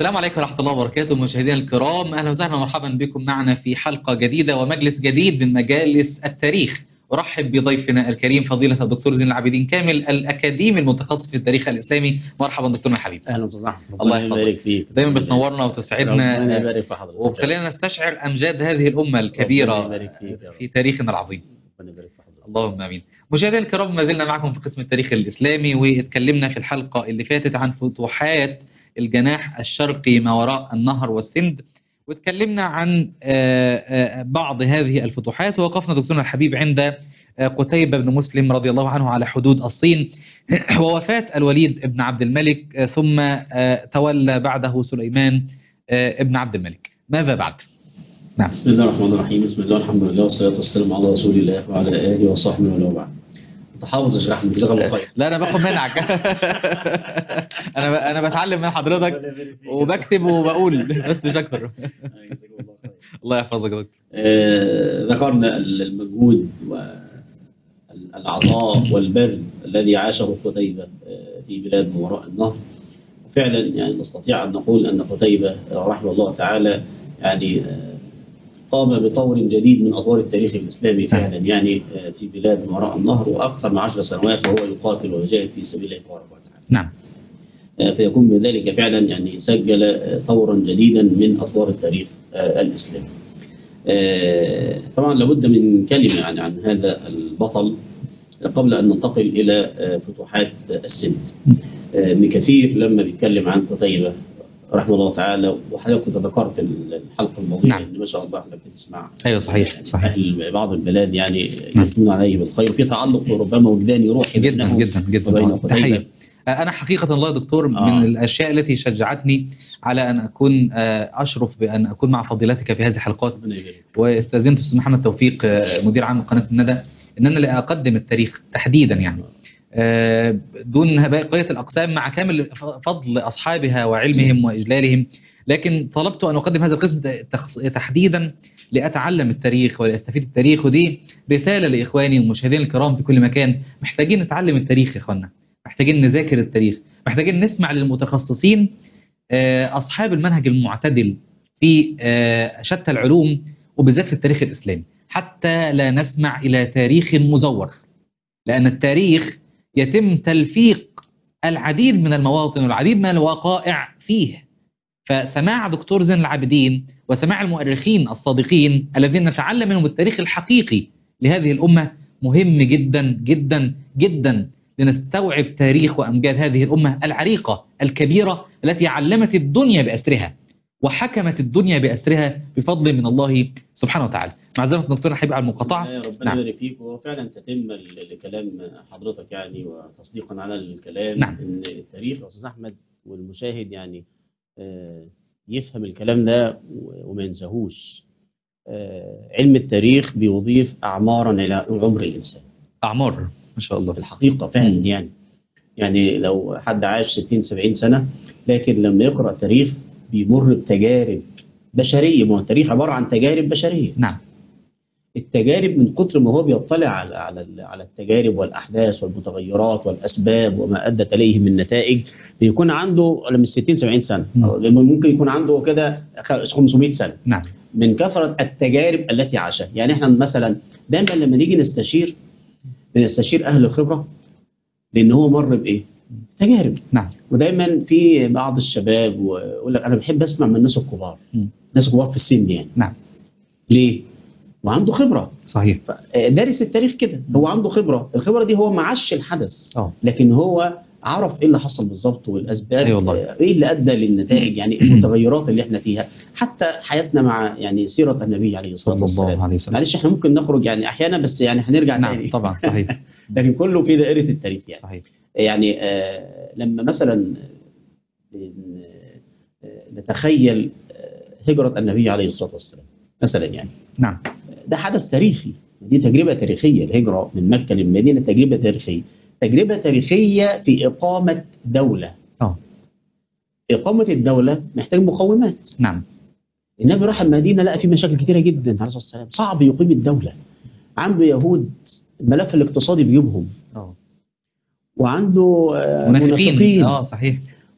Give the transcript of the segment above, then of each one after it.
السلام عليكم ورحمة الله وبركاته مشاهدينا الكرام أهلا وسهلا ومرحبا بكم معنا في حلقة جديدة ومجلس جديد من مجالس التاريخ أرحب بضيفنا الكريم فضيلة الدكتور زين العابدين كامل الأكاديمي المتخصص في التاريخ الإسلامي مرحبا دكتورنا الحبيب اهلا استاذ احمد الله ربنا يحفظك. يبارك فيك دايما بتنورنا ربنا وتسعدنا يبارك في حضرتك وبخلينا نستشعر أمجاد هذه الأمة الكبيرة ربنا يبارك فيك يا رب. في تاريخنا العظيم ربنا يبارك في حضرتك اللهم امين. مشاهدينا الكرام ما زلنا معكم في قسم التاريخ الاسلامي واتكلمنا في الحلقه اللي فاتت عن فتوحات الجناح الشرقي ما وراء النهر والسند واتكلمنا عن آه، آه، بعض هذه الفتوحات ووقفنا دكتورنا الحبيب عند آه، قتيبة بن مسلم رضي الله عنه على حدود الصين ووفاة الوليد بن عبد الملك آه، ثم آه، تولى بعده سليمان آه، ابن عبد الملك ماذا بعد؟ نعم بسم الله الرحمن الرحيم بسم الله الحمد لله والصلاه والسلام على رسول الله وعلى اله وصحبه ومن والاه بعد انت حافظ يا شيخ احمد جزاك الله خير لا انا باخد منك انا ب... انا بتعلم من حضرتك وبكتب وبقول بس مش اكتر جزاك الله خير. الله يحفظك يا دكتور آه، ذكرنا المجهود والعطاء والبذل الذي عاشه قتيبة آه، في بلاد ما وراء النهر فعلا يعني نستطيع أن نقول أن قتيبة آه، رحمه الله تعالى يعني آه، قام بطور جديد من أطوار التاريخ الإسلامي فعلا يعني آه، في بلاد ما وراء النهر وأكثر من عشر سنوات وهو يقاتل ويجاهد في سبيل الله تبارك وتعالى نعم آه، فيكون بذلك فعلا يعني سجل آه، طورا جديدا من اطوار التاريخ آه، الاسلامي. آه، طبعا لابد من كلمه يعني عن هذا البطل قبل ان ننتقل الى آه، فتوحات آه، السند. آه، ابن كثير لما بيتكلم عن قتيبه رحمه الله تعالى وحضرتك كنت ذكرت الحلقه الماضيه نعم. ان ما شاء الله احنا بنسمع ايوه صحيح يعني صحيح اهل بعض البلاد يعني نعم. يثنون عليه بالخير وفي تعلق ربما وجداني روحي جدا بينهم جدا جدا وبين آه، قتيبة. تحيه انا حقيقه الله يا دكتور من آه. الاشياء التي شجعتني على ان اكون آه، اشرف بان اكون مع فضيلتك في هذه الحلقات ربنا يبارك واستاذنت استاذ محمد توفيق آه، مدير عام قناه الندى ان انا لا اقدم التاريخ تحديدا يعني آه، دون بقيه الاقسام مع كامل ف- فضل اصحابها وعلمهم واجلالهم لكن طلبت ان اقدم هذا القسم تخص- تحديدا لاتعلم التاريخ ولاستفيد التاريخ ودي رساله لاخواني والمشاهدين الكرام في كل مكان محتاجين نتعلم التاريخ يا اخوانا محتاجين نذاكر التاريخ محتاجين نسمع للمتخصصين آه، اصحاب المنهج المعتدل في آه، شتى العلوم وبالذات في التاريخ الاسلامي حتى لا نسمع الى تاريخ مزور لان التاريخ يتم تلفيق العديد من المواطن والعديد من الوقائع فيه فسماع دكتور زين العابدين وسماع المؤرخين الصادقين الذين نتعلم منهم التاريخ الحقيقي لهذه الأمة مهم جدا جدا جدا لنستوعب تاريخ وأمجاد هذه الأمة العريقة الكبيرة التي علمت الدنيا بأسرها وحكمت الدنيا بأسرها بفضل من الله سبحانه وتعالى معذرة دكتور حبيب على المقاطعة لا، ربنا نعم. يبارك فيك وهو فعلا تتم ل- لكلام حضرتك يعني وتصديقا على الكلام نعم. ان التاريخ يا استاذ احمد والمشاهد يعني آه، يفهم الكلام ده و- وما ينساهوش آه، علم التاريخ بيضيف اعمارا الى عمر الانسان أعمار ما شاء الله في الحقيقه فعلا مم. يعني يعني لو حد عاش 60 70 سنه لكن لما يقرا تاريخ بيمر بتجارب بشريه ما هو التاريخ عباره عن تجارب بشريه نعم التجارب من كتر ما هو بيطلع على على ال- على التجارب والاحداث والمتغيرات والاسباب وما ادت اليه من نتائج بيكون عنده من 60 70 سنه مم. أو لما ممكن يكون عنده كده خ- 500 سنه نعم من كثره التجارب التي عاشها يعني احنا مثلا دايما لما نيجي نستشير بنستشير اهل الخبره لان هو مر بايه؟ تجارب نعم ودايما في بعض الشباب ويقول لك انا بحب اسمع من الناس الكبار مم. ناس كبار في السن يعني نعم ليه؟ وعنده خبره صحيح دارس التاريخ كده هو عنده خبره الخبره دي هو ما عاش الحدث اه لكن هو عرف ايه اللي حصل بالظبط والاسباب أي والله. آه، ايه اللي ادى للنتائج يعني المتغيرات اللي احنا فيها حتى حياتنا مع يعني سيره النبي عليه الصلاه صلى الله والسلام عليه وسلم معلش احنا ممكن نخرج يعني احيانا بس يعني هنرجع نعم تاني طبعا صحيح لكن كله في دائره التاريخ يعني صحيح يعني آه لما مثلا ن- آه، نتخيل آه، هجره النبي عليه الصلاه والسلام مثلا يعني نعم ده حدث تاريخي دي تجربة تاريخية الهجرة من مكة للمدينة تجربة تاريخية تجربة تاريخية في إقامة دولة اه إقامة الدولة محتاج مقومات نعم النبي راح المدينة لقى في مشاكل كتيرة جدا عليه الصلاة والسلام صعب يقيم الدولة عنده يهود الملف الاقتصادي بيجيبهم اه وعنده آه، منافقين منافقين اه صحيح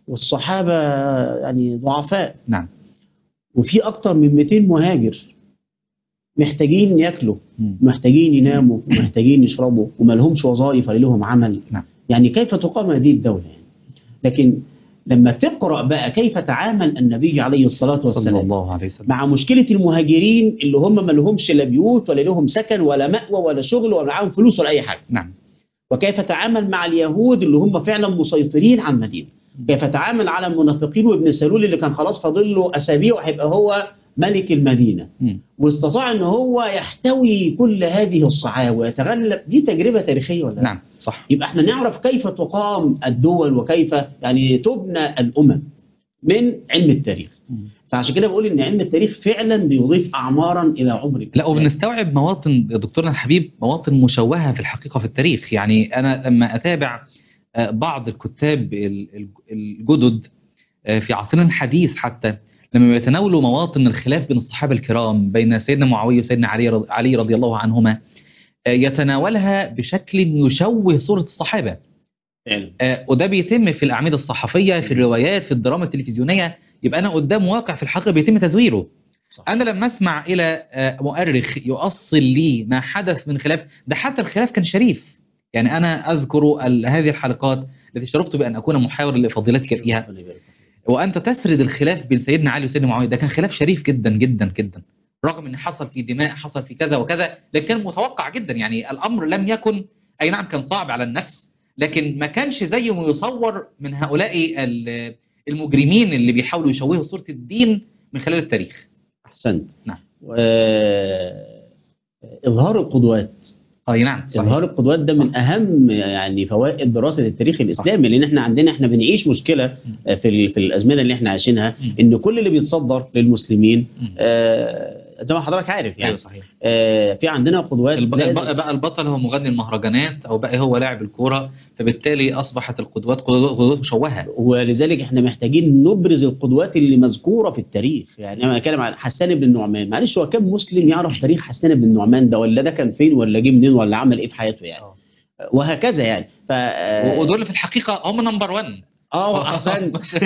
والصحابه يعني ضعفاء نعم وفي اكتر من 200 مهاجر محتاجين ياكلوا مم. محتاجين يناموا محتاجين يشربوا وما لهمش وظائف ولا لهم عمل نعم. يعني كيف تقام هذه الدولة يعني؟ لكن لما تقرأ بقى كيف تعامل النبي عليه الصلاة صلى والسلام الله عليه وسلم مع مشكلة المهاجرين اللي هم ما لهمش لا بيوت ولا لهم سكن ولا مأوى ولا شغل ولا معاهم فلوس ولا أي حاجة نعم وكيف تعامل مع اليهود اللي هم فعلا مسيطرين على المدينة كيف تعامل على المنافقين وابن سلول اللي كان خلاص فاضل له أسابيع وهيبقى هو ملك المدينة مم. واستطاع ان هو يحتوي كل هذه الصعاب ويتغلب دي تجربه تاريخيه ولا لا؟ نعم صح يبقى احنا نعرف كيف تقام الدول وكيف يعني تبنى الامم من علم التاريخ مم. فعشان كده بقول ان علم التاريخ فعلا بيضيف اعمارا الى عمر لا الإنسان. وبنستوعب مواطن يا دكتورنا الحبيب مواطن مشوهه في الحقيقه في التاريخ يعني انا لما اتابع آه، بعض الكتاب ال- ال- الجدد آه، في عصرنا الحديث حتى لما بيتناولوا مواطن الخلاف بين الصحابه الكرام بين سيدنا معاويه وسيدنا علي رضي, علي رضي الله عنهما آه، يتناولها بشكل يشوه صوره الصحابه فعلا آه، وده بيتم في الاعمده الصحفيه في الروايات في الدراما التلفزيونيه يبقى انا قدام واقع في الحقيقه بيتم تزويره صح. انا لما اسمع الى آه، مؤرخ يؤصل لي ما حدث من خلاف ده حتى الخلاف كان شريف يعني انا اذكر ال- هذه الحلقات التي شرفت بان اكون محاور لفضيلتك فيها ربنا يبارك فيك. وانت تسرد الخلاف بين سيدنا علي وسيدنا معاويه ده كان خلاف شريف جدا جدا جدا رغم ان حصل في دماء حصل في كذا وكذا لكن كان متوقع جدا يعني الامر لم يكن اي نعم كان صعب على النفس لكن ما كانش زي ما يصور من هؤلاء ال- المجرمين اللي بيحاولوا يشوهوا صوره الدين من خلال التاريخ احسنت نعم. و... اظهار القدوات اي نعم اظهار صحيح القدوات ده من اهم يعني فوائد دراسه التاريخ الاسلامي لان احنا عندنا احنا بنعيش مشكله في ال- في الازمنه اللي احنا عايشينها مم. ان كل اللي بيتصدر للمسلمين مم. آه، زي ما حضرتك عارف ايوه يعني صحيح آه، في عندنا قدوات الب... لازم- الب... بقى البطل هو مغني المهرجانات او بقى هو لاعب الكوره فبالتالي اصبحت القدوات قدوات قدوات مشوهه ولذلك احنا محتاجين نبرز القدوات اللي مذكوره في التاريخ يعني انا بتكلم عن حسان بن النعمان معلش هو كم مسلم يعرف تاريخ حسان بن النعمان ده ولا ده كان فين ولا جه منين ولا عمل ايه في حياته يعني وهكذا يعني ف و- ودول في الحقيقه هم نمبر 1 اه احسنت مش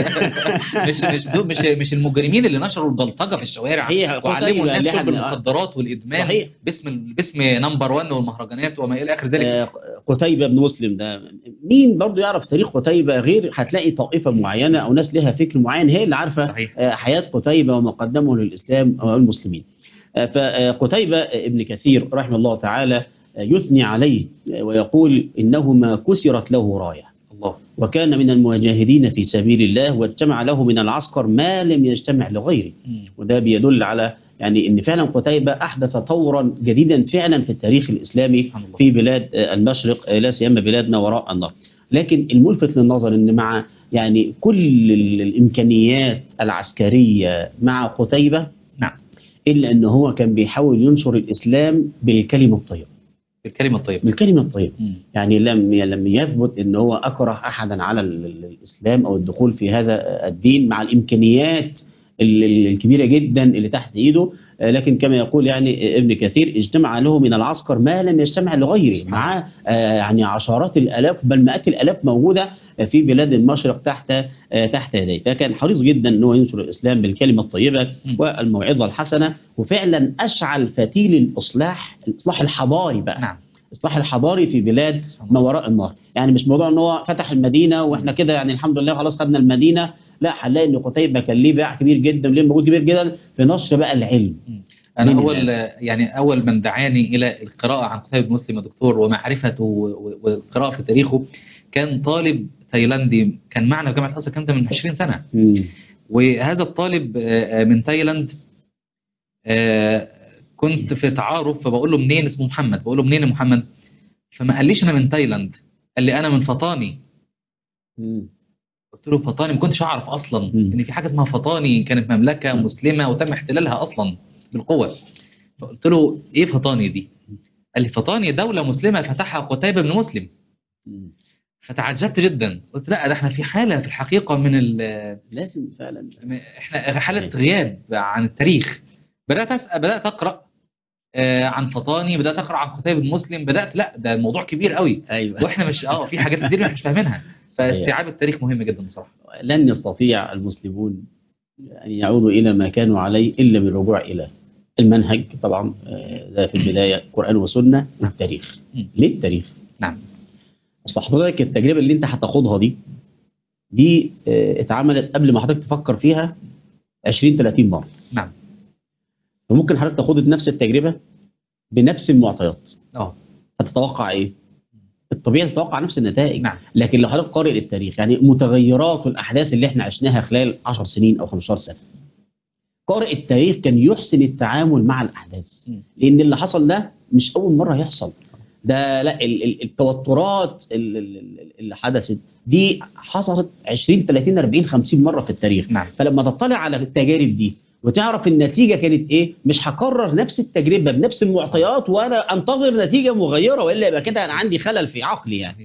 مش مش دول مش مش المجرمين اللي نشروا البلطجه في الشوارع صحيح وعلموا الناس اللي شرب احنا- المخدرات والادمان صحيح باسم ال- باسم نمبر 1 والمهرجانات وما الى اخر ذلك آه، قتيبة بن مسلم ده مين برضو يعرف تاريخ قتيبة غير هتلاقي طائفة معينة أو ناس لها فكر معين هي اللي عارفة صحيح آه، حياة قتيبة وما قدمه للإسلام والمسلمين آه، فقتيبة ابن كثير رحمه الله تعالى آه، يثني عليه آه، ويقول إنه ما كسرت له راية الله وكان من المجاهدين في سبيل الله واجتمع له من العسكر ما لم يجتمع لغيره مم. وده بيدل على يعني ان فعلا قتيبة احدث طورا جديدا فعلا في التاريخ الاسلامي سبحان الله في بلاد آه، المشرق آه، لا سيما بلادنا وراء النهر لكن الملفت للنظر ان مع يعني كل ال- الامكانيات العسكريه مع قتيبة نعم الا ان هو كان بيحاول ينشر الاسلام بالكلمه الطيبه بالكلمه الطيبه بالكلمه الطيبه مم. يعني لم لم يثبت ان هو اكره احدا على ال- ال- الاسلام او الدخول في هذا الدين مع الامكانيات ال- ال- الكبيره جدا اللي تحت ايده آه، لكن كما يقول يعني ابن كثير اجتمع له من العسكر ما لم يجتمع لغيره سبحان مع آه، يعني عشرات الالاف بل مئات الالاف موجوده في بلاد المشرق تحت آه، تحت يديه فكان حريص جدا ان هو ينشر الاسلام بالكلمه الطيبه مم. والموعظه الحسنه وفعلا اشعل فتيل الاصلاح الاصلاح الحضاري بقى نعم الاصلاح الحضاري في بلاد سبحان الله. ما وراء النهر يعني مش موضوع ان هو فتح المدينه واحنا كده يعني الحمد لله خلاص خدنا المدينه لا هنلاقي ان قتيبة كان ليه باع كبير جدا وليه مجهود كبير جدا في نشر بقى العلم انا من اول الناس. يعني اول من دعاني الى القراءه عن قتيبة بن مسلم يا دكتور ومعرفته و- و- والقراءه في تاريخه كان طالب تايلاندي كان معنا في جامعه الازهر كان ده من 20 سنه مم. وهذا الطالب آه، آه، من تايلاند آه، كنت في تعارف فبقول له منين اسمه محمد بقول له منين يا محمد فما قاليش انا من تايلاند قال لي انا من فطاني مم. قلت له فطاني ما كنتش اعرف اصلا مم. ان في حاجه اسمها فطاني كانت مملكه مسلمه وتم احتلالها اصلا بالقوه فقلت له ايه فطاني دي قال لي فطاني دوله مسلمه فتحها قتيبة بن مسلم مم. فتعجبت جدا قلت لا ده احنا في حاله في الحقيقه من ال- لازم فعلا احنا حاله غياب عن التاريخ بدات اسال بدات اقرا آه، عن فطاني بدات اقرا عن قتيبة بن مسلم بدات لا ده الموضوع كبير قوي ايوه واحنا مش اه في حاجات كتير احنا مش فاهمينها فاستيعاب التاريخ مهم جدا بصراحه لن يستطيع المسلمون أن يعودوا إلى ما كانوا عليه إلا بالرجوع إلى المنهج طبعا آه، ده في البداية قرآن وسنة والتاريخ م. ليه التاريخ؟ نعم أصل حضرتك التجربة اللي أنت هتاخدها دي دي آه، اتعملت قبل ما حضرتك تفكر فيها 20 30 مرة نعم فممكن حضرتك تاخد نفس التجربة بنفس المعطيات اه هتتوقع إيه؟ الطبيعي تتوقع نفس النتائج نعم لكن لو حضرتك قارئ التاريخ يعني متغيرات والاحداث اللي احنا عشناها خلال 10 سنين او 15 سنه قارئ التاريخ كان يحسن التعامل مع الاحداث م. لان اللي حصل ده مش اول مره يحصل ده لا ال- ال- التوترات ال- ال- ال- اللي حدثت دي حصلت 20 30 40 50 مره في التاريخ نعم فلما تطلع على التجارب دي وتعرف النتيجه كانت ايه مش هكرر نفس التجربه بنفس المعطيات وانا انتظر نتيجه مغيره والا يبقى كده انا عندي خلل في عقلي يعني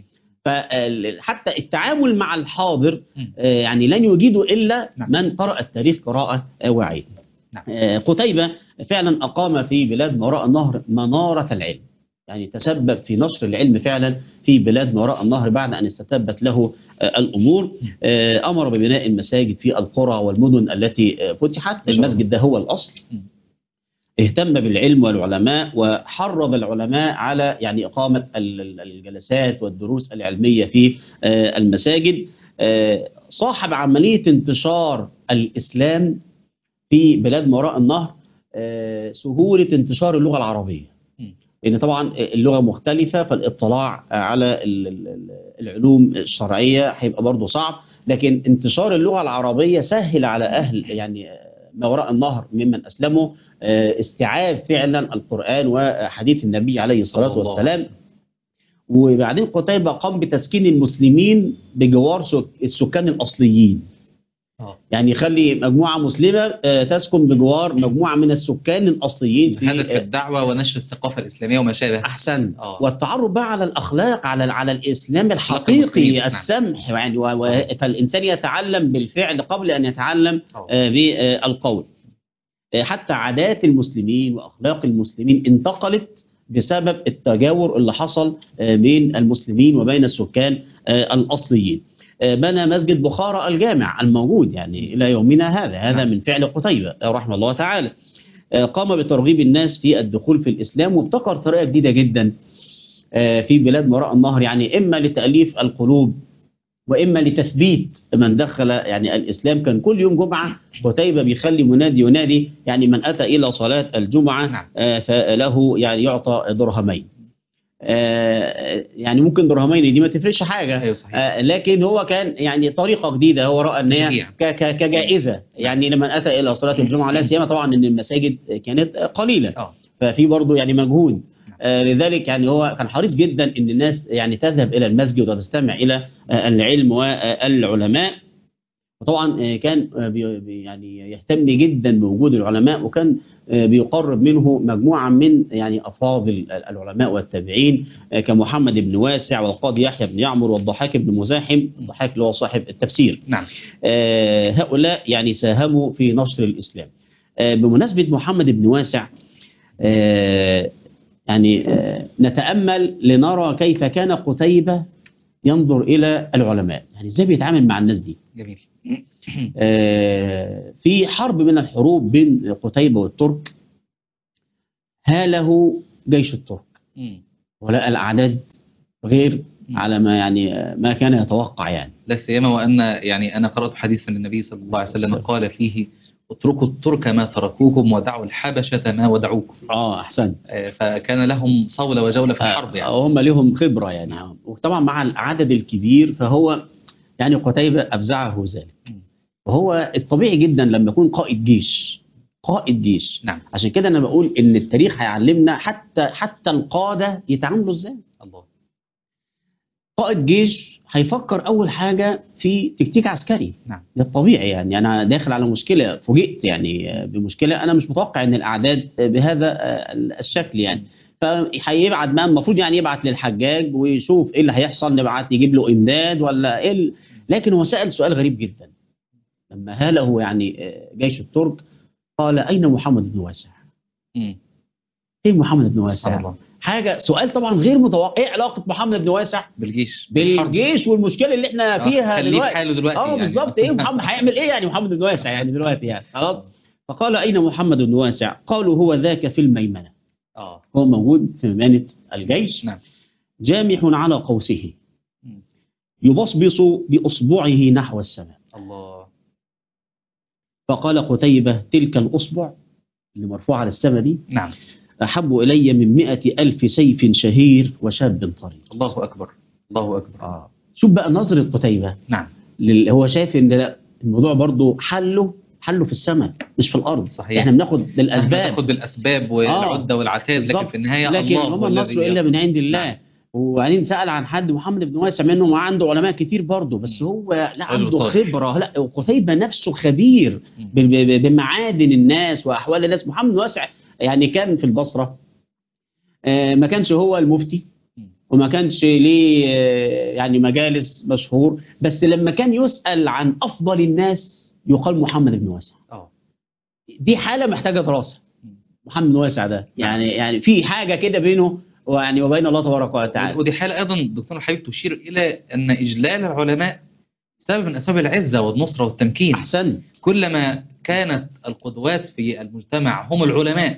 فحتى التعامل مع الحاضر م. آه، يعني لن يجيده الا نعم. من قرأ التاريخ قراءة آه، واعية. نعم. آه، قتيبة فعلا أقام في بلاد ما وراء النهر منارة العلم. يعني تسبب في نشر العلم فعلا في بلاد ما وراء النهر بعد أن استتبت له آه، الأمور آه، أمر ببناء المساجد في القرى والمدن التي آه، فتحت ما شاء الله. المسجد ده هو الأصل م. اهتم بالعلم والعلماء وحرض العلماء على يعني إقامة ال- ال- الجلسات والدروس العلمية في آه، المساجد آه، صاحب عملية انتشار الإسلام في بلاد ما وراء النهر آه، سهولة انتشار اللغة العربية م. لأن طبعا اللغة مختلفة فالاطلاع على ال- ال- ال- العلوم الشرعية هيبقى برضه صعب لكن انتشار اللغة العربية سهل على أهل يعني آه، ما وراء النهر ممن أسلموا آه، استيعاب فعلا القرآن وحديث النبي عليه الصلاة صلى الله والسلام عليه وسلم. وبعدين قتيبة قام بتسكين المسلمين بجوار سك- السكان الأصليين اه يعني يخلي مجموعة مسلمة آه، تسكن بجوار مجموعة من السكان الأصليين هدف في الدعوه ونشر الثقافه الاسلاميه وما شابه أحسن اه والتعرف بقى على الأخلاق على على الإسلام المسلمين، الحقيقي نعم. السمح يعني و- و- فالإنسان يتعلم بالفعل قبل أن يتعلم آه. آه، بالقول آه، حتى عادات المسلمين وأخلاق المسلمين انتقلت بسبب التجاور اللي حصل آه، بين المسلمين وبين السكان آه، الأصليين آه، بنى مسجد بخارى الجامع الموجود يعني إلى يومنا هذا هذا نعم. من فعل قتيبة آه، رحمه الله تعالى آه، قام بترغيب الناس في الدخول في الإسلام وابتكر طريقة جديدة جدا آه، في بلاد ما وراء النهر يعني إما لتأليف القلوب واما لتثبيت من دخل يعني الاسلام كان كل يوم جمعه قتيبه بيخلي منادي ينادي يعني من اتى الى صلاه الجمعه نعم. آه، فله يعني يعطى درهمين آه، يعني ممكن درهمين دي ما تفرقش حاجه ايوه صحيح آه، لكن هو كان يعني طريقه جديده هو راى ان هي تشجيع. ك- ك- كجائزه يعني لمن اتى الى صلاه الجمعه لا سيما طبعا ان المساجد كانت قليله اه ففي برضه يعني مجهود آه لذلك يعني هو كان حريص جدا ان الناس يعني تذهب الى المسجد وتستمع الى آه العلم والعلماء وطبعا آه كان آه بي بي- يعني يهتم جدا بوجود العلماء وكان آه بيقرب منه مجموعه من يعني افاضل العلماء والتابعين آه كمحمد بن واسع والقاضي يحيى بن يعمر والضحاك بن مزاحم الضحاك اللي هو صاحب التفسير نعم آه، هؤلاء يعني ساهموا في نشر الإسلام آه، بمناسبة محمد بن واسع آه، يعني آه، نتأمل لنرى كيف كان قتيبة ينظر إلى العلماء يعني إزاي بيتعامل مع الناس دي جميل آه، في حرب من الحروب بين قتيبة والترك هاله جيش الترك مم. ولقى الأعداد غير على ما يعني آه، ما كان يتوقع يعني لا سيما وان يعني انا قرات حديثا للنبي صلى الله عليه وسلم قال فيه اتركوا الترك ما تركوكم ودعوا الحبشه ما ودعوكم اه احسنت آه، فكان لهم صوله وجوله في الحرب يعني هم لهم خبرة يعني آه. وطبعا مع العدد الكبير فهو يعني قتيبة أفزعه ذلك مم. وهو الطبيعي جدا لما يكون قائد جيش قائد جيش نعم عشان كده أنا بقول إن التاريخ هيعلمنا حتى حتى القادة يتعاملوا إزاي الله قائد جيش هيفكر أول حاجة في تكتيك عسكري نعم ده الطبيعي يعني أنا داخل على مشكلة فوجئت يعني آه، بمشكلة أنا مش متوقع إن الأعداد آه، بهذا آه، الشكل يعني فهيبعت بقى المفروض يعني يبعت للحجاج ويشوف ايه اللي هيحصل نبعت نجيب له امداد ولا ايه ال- لكن هو سأل سؤال غريب جدا لما هاله يعني آه، جيش الترك قال اين محمد بن واسع؟ مم. ايه محمد بن سبحان واسع؟ الله حاجه سؤال طبعا غير متوقع ايه علاقه محمد بن واسع بالجيش بالحرب. بالجيش والمشكله اللي احنا آه، فيها خليه دلوقتي بحاله دلوقتي اه يعني. بالظبط ايه محمد هيعمل ايه يعني محمد بن واسع يعني دلوقتي يعني خلاص فقال اين محمد بن واسع قالوا هو ذاك في الميمنه اه هو موجود في ميمنه الجيش نعم جامح على قوسه مم. يبصبص باصبعه نحو السماء الله فقال قتيبة تلك الأصبع اللي مرفوعة على السماء دي نعم أحب إلي من مئة ألف سيف شهير وشاب طريق الله اكبر الله اكبر آه. شوف بقى نظرة قتيبة نعم لل... هو شايف إن لا الموضوع برضو حله حله في السماء مش في الأرض صحيح. إحنا بناخد بالأسباب ناخد بالاسباب والعده والعتاد لكن بالظبط. في النهايه لكن الله هو وما النصر الذي إلا من عند الله وبعدين سأل عن حد محمد بن واسع منهم وعنده علماء كتير برضه بس هو لا رجل عنده صالح. خبرة لا قتيبة نفسه خبير مم. ب- ب- بمعادن الناس واحوال الناس محمد بن واسع يعني كان في البصره آه، ما كانش هو المفتي مم. وما كانش ليه آه، يعني مجالس مشهور بس لما كان يسأل عن افضل الناس يقال محمد بن واسع اه دي حاله محتاجه دراسه مم. محمد بن واسع ده يعني يعني في حاجه كده بينه ويعني وبين الله تبارك وتعالى ودي حاله ايضا دكتور الحبيب تشير الى ان اجلال العلماء سبب من اسباب العزه والنصره والتمكين احسن كلما كانت القدوات في المجتمع هم العلماء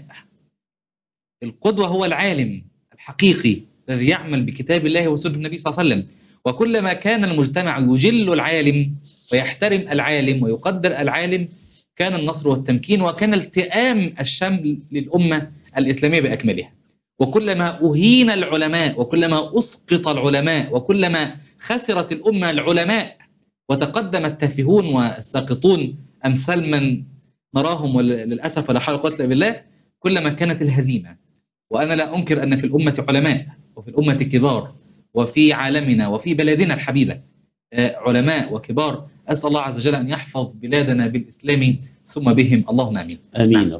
القدوة هو العالم الحقيقي الذي يعمل بكتاب الله وسنة النبي صلى الله عليه وسلم وكلما كان المجتمع يجل العالم ويحترم العالم ويقدر العالم كان النصر والتمكين وكان التئام الشمل للأمة الإسلامية بأكملها وكلما أهين العلماء وكلما أسقط العلماء وكلما خسرت الأمة العلماء وتقدم التافهون والساقطون أمثال من نراهم ول- للأسف ولا حول ولا قوة إلا بالله كلما كانت الهزيمة وأنا لا أنكر أن في الأمة علماء وفي الأمة كبار وفي عالمنا وفي بلدنا الحبيبة آه، علماء وكبار أسأل الله عز وجل أن يحفظ بلادنا بالإسلام ثم بهم اللهم آمين امين نعم.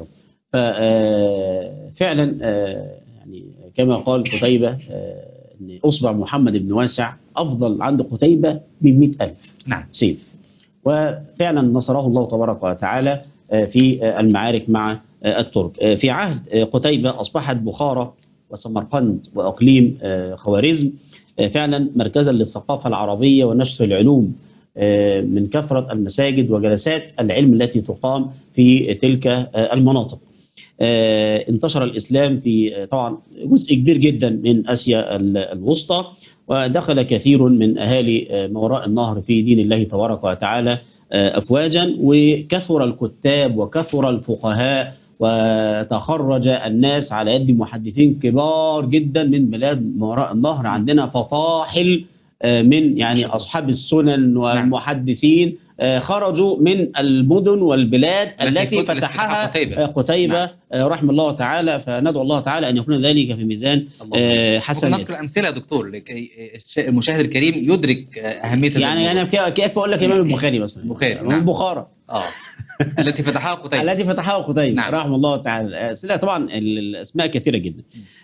يا رب ففعلا يعني كما قال قتيبة آه، ان اصبع محمد بن واسع افضل عند قتيبة من مئة ألف نعم سيف وفعلا نصره الله تبارك وتعالى آه، في آه، المعارك مع آه، الترك آه، في عهد آه، قتيبة أصبحت بخارى وسمرقند وأقليم آه، خوارزم آه، فعلا مركزا للثقافة العربية ونشر العلوم آه، من كثرة المساجد وجلسات العلم التي تقام في تلك آه، المناطق آه، انتشر الإسلام في آه، طبعا جزء كبير جدا من آسيا ال- الوسطى ودخل كثير من أهالي آه، ما وراء النهر في دين الله تبارك وتعالى آه، أفواجا وكثر الكتاب وكثر الفقهاء وتخرج الناس على يد محدثين كبار جدا من بلاد ما وراء النهر عندنا فطاحل آه، من يعني أصحاب السنن والمحدثين آه، خرجوا من المدن والبلاد التي فتح فتحها قتيبة. آه، قتيبة آه، رحمه الله تعالى فندعو الله تعالى أن يكون ذلك في ميزان اللهم آه، ممكن حسنات نذكر أمثلة يا دكتور لكي الش- المشاهد الكريم يدرك آه، أهمية هذا يعني الموضوع. انا كيف كيف اقول لك امام البخاري مثلا البخاري، امام نعم. البخاري آه التي فتحها قتيبة الذي فتحها قتيبة نعم. رحمه الله تعالى آه، لا طبعا ال- الاسماء كثيره جدا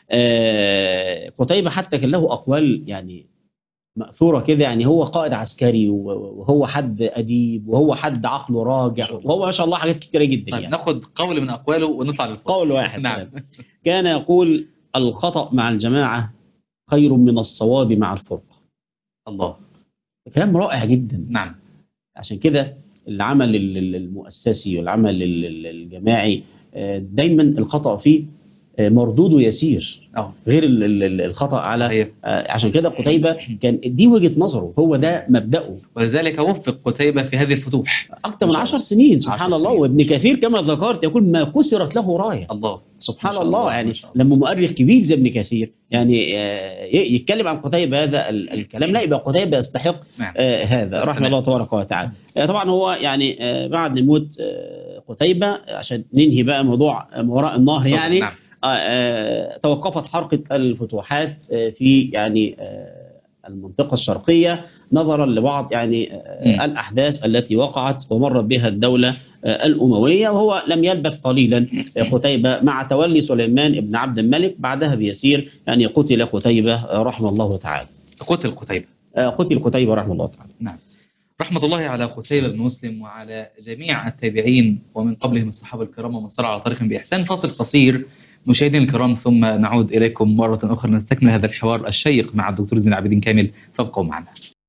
آه، قتيبة حتى كان له اقوال يعني مأثورة كده يعني هو قائد عسكري و- وهو حد أديب وهو حد عقله راجع وهو ما شاء الله حاجات كتيرة جدا طيب يعني ناخد قول من أقواله ونطلع للفضل قول واحد نعم كان يقول الخطأ مع الجماعة خير من الصواب مع الفرقة الله كلام رائع جدا نعم عشان كده العمل ال- ال- المؤسسي والعمل ال- ال- الجماعي آه، دايما الخطأ فيه آه، مردوده يسير اه غير ال- ال- ال- الخطأ على صحيح آه، عشان كده قتيبة كان دي وجهة نظره هو ده مبدأه ولذلك وفق قتيبة في هذه الفتوح أكثر من ما شاء عشر سنين سبحان عشر الله سنين. وابن كثير كما ذكرت يقول ما كسرت له راية الله سبحان ما شاء الله, الله، يعني ما شاء الله. لما مؤرخ كبير زي ابن كثير يعني آه، ي- يتكلم عن قتيبة هذا ال- الكلام لا يبقى قتيبة يستحق نعم آه، هذا رحمه الله تبارك وتعالى آه، طبعا هو يعني آه، بعد موت آه، قتيبة عشان ننهي بقى موضوع آه، ما وراء النهر يعني نعم آه، آه، توقفت حركة الفتوحات آه، في يعني آه، المنطقة الشرقية نظرا لبعض يعني آه، مم. الأحداث التي وقعت ومرت بها الدولة آه، الأموية وهو لم يلبث قليلا آه، قتيبة مع تولي سليمان بن عبد الملك بعدها بيسير يعني قتل قتيبة آه، رحمه الله تعالى قتل قتيبة آه، قتل قتيبة رحمه الله تعالى نعم رحمة الله على قتيبة بن مسلم وعلى جميع التابعين ومن قبلهم الصحابة الكرام ومن سار على طريقهم بإحسان فاصل قصير مشاهدينا الكرام ثم نعود إليكم مرة أخرى نستكمل هذا الحوار الشيق مع الدكتور زين العابدين كامل فابقوا معنا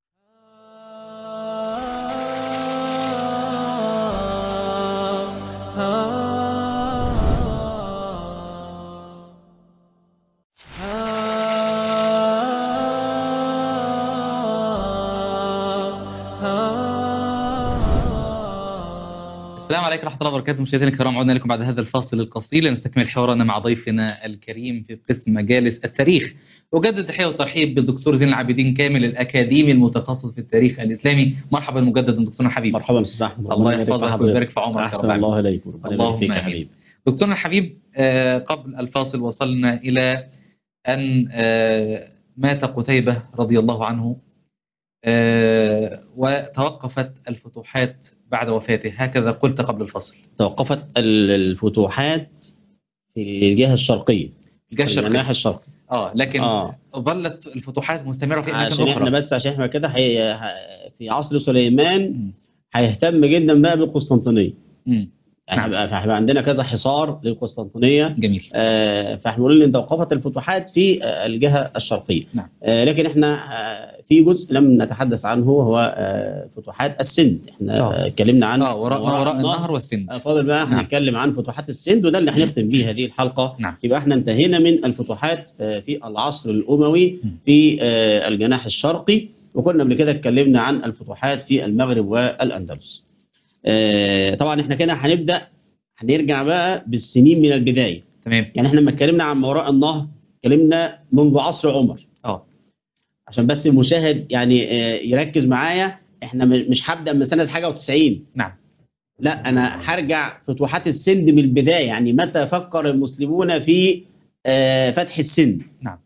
السلام عليكم ورحمة الله وبركاته مشاهدينا الكرام عدنا لكم بعد هذا الفاصل القصير لنستكمل حوارنا مع ضيفنا الكريم في قسم مجالس التاريخ أجدد تحية وترحيب بالدكتور زين العابدين كامل الأكاديمي المتخصص في التاريخ الإسلامي مرحبا مجددا دكتورنا الحبيب مرحبا استاذ احمد الله ربنا يبارك يحفظك في ويبارك حضرتك. في عمرك يا احسن رب العالمين. الله اليك وربنا يبارك اللهم فيك يا آمين. حبيبي دكتورنا الحبيب آه، قبل الفاصل وصلنا إلى أن آه، مات قتيبة رضي الله عنه آه، وتوقفت الفتوحات بعد وفاته هكذا قلت قبل الفصل توقفت ال- الفتوحات في الجهه الشرقيه الجيش الشرقي الجناح الشرقي اه لكن اه ظلت الفتوحات مستمرة في أماكن عشان احنا أخرى بس عشان احنا كده هي- ه- في عصر سليمان مم. هيهتم جدا بقى بالقسطنطينيه مم. يعني نعم. هيبقى هيبقى عندنا كذا حصار للقسطنطينيه جميل آه، فاحنا بنقول ان توقفت الفتوحات في آه، الجهه الشرقيه نعم. آه، لكن احنا آه، في جزء لم نتحدث عنه هو آه، فتوحات السند احنا آه. آه، اتكلمنا عن اه وراء, وراء النهر والسند آه، فاضل بقى نعم. هنتكلم عن فتوحات السند وده اللي هنختم بيه هذه الحلقه نعم. يبقى احنا انتهينا من الفتوحات آه، في العصر الاموي م. في آه، الجناح الشرقي وكنا قبل كده اتكلمنا عن الفتوحات في المغرب والاندلس آه، طبعا احنا كده هنبدا هنرجع بقى بالسنين من البدايه تمام يعني احنا لما اتكلمنا عن ما وراء النهر اتكلمنا منذ عصر عمر اه عشان بس المشاهد يعني آه، يركز معايا احنا م- مش هبدا من سنه حاجه و90 نعم لا انا هرجع فتوحات السند من البدايه يعني متى فكر المسلمون في آه، فتح السند نعم.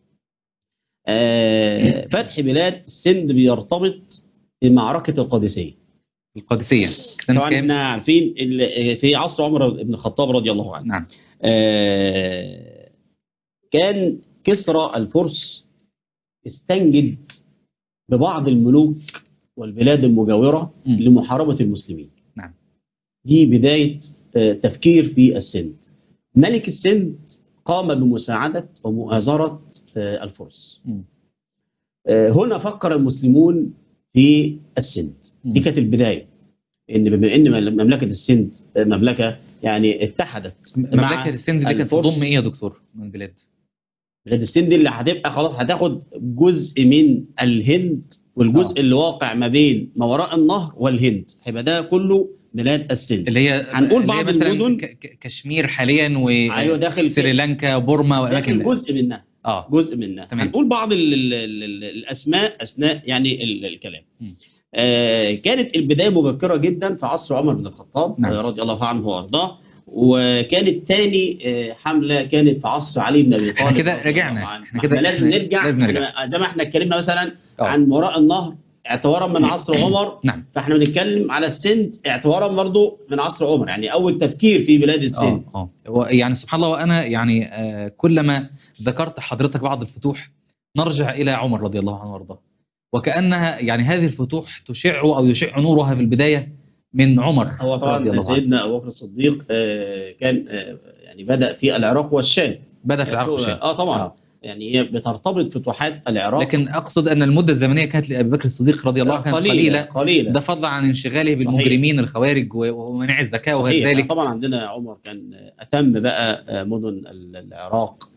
آه، فتح بلاد السند بيرتبط بمعركه القادسيه القادسية سنة طبعا كام؟ احنا عارفين ال- في عصر عمر بن الخطاب رضي الله عنه نعم آه، كان كسرى الفرس استنجد ببعض الملوك والبلاد المجاورة مم. لمحاربة المسلمين نعم. دي بداية آه، تفكير في السند ملك السند قام بمساعدة ومؤازرة آه، الفرس مم. آه، هنا فكر المسلمون في السند مم. دي كانت البداية ان بما ان مملكة السند آه، مملكة يعني اتحدت مع مملكة السند دي كانت الفرس. تضم ايه يا دكتور من البلاد؟ بلاد السند اللي هتبقى خلاص هتاخد جزء من الهند والجزء آه. اللي واقع ما بين ما وراء النهر والهند هيبقى ده كله بلاد السند اللي هي هنقول اللي هي بعض مثلا المدن. ك- ك- كشمير حاليا و ايوه داخل سريلانكا بورما واماكن داخل جزء منها اه جزء منها تمام. هنقول بعض ال ال ال ال الاسماء اثناء يعني ال الكلام مم. آه كانت البدايه مبكره جدا في عصر عمر بن الخطاب نعم. آه رضي الله عنه وارضاه وكانت تاني آه حمله كانت في عصر علي بن ابي طالب احنا كده رضي الله رجعنا. عنه. احنا كده- لازم احنا نرجع لازم نرجع. إحنا زي ما احنا اتكلمنا مثلا آه. عن وراء النهر اعتبارا من عصر عمر نعم فاحنا بنتكلم على السند اعتبارا برضه من عصر عمر يعني اول تفكير في بلاد السند اه اه هو يعني سبحان الله وانا يعني آه كلما ذكرت حضرتك بعض الفتوح نرجع الى عمر رضي الله عنه وارضاه وكانها يعني هذه الفتوح تشع او يشع نورها في البدايه من عمر هو رضي طبعا الله عنه سيدنا ابو بكر الصديق آه، كان آه، يعني بدا في العراق والشام بدا في العراق والشام اه طبعا آه. يعني هي بترتبط فتوحات العراق لكن اقصد ان المده الزمنيه كانت لابي بكر الصديق رضي الله عنه كانت قليله قليله ده فضلا عن انشغاله بالمجرمين الخوارج و- ومنع الزكاه وغير صحيح. ذلك طبعا عندنا عمر كان اتم بقى آه، مدن ال- العراق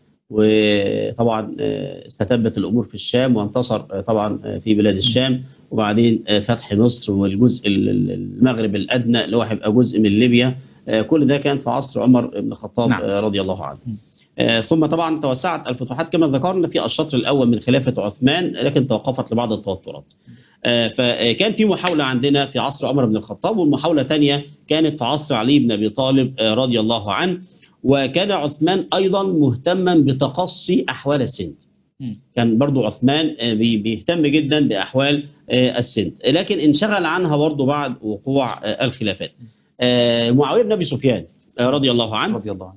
وطبعا آه، استتبت الامور في الشام وانتصر آه، طبعا آه، في بلاد الشام وبعدين آه، فتح مصر والجزء ال- ال- المغرب الادنى اللي هو هيبقى جزء من ليبيا آه، كل ده كان في عصر عمر بن الخطاب نعم. آه، رضي الله عنه م. آه، ثم طبعا توسعت الفتوحات كما ذكرنا في الشطر الاول من خلافه عثمان لكن توقفت لبعض التوترات آه، فكان في محاولة عندنا في عصر عمر بن الخطاب والمحاولة ثانية كانت في عصر علي بن أبي طالب آه، رضي الله عنه وكان عثمان أيضا مهتما بتقصي أحوال السند مم. كان برضو عثمان آه، بي- بيهتم جدا بأحوال آه، السند لكن انشغل عنها برضو بعد وقوع آه، الخلافات آه، معاوية بن أبي سفيان آه، رضي الله عنه رضي الله عنه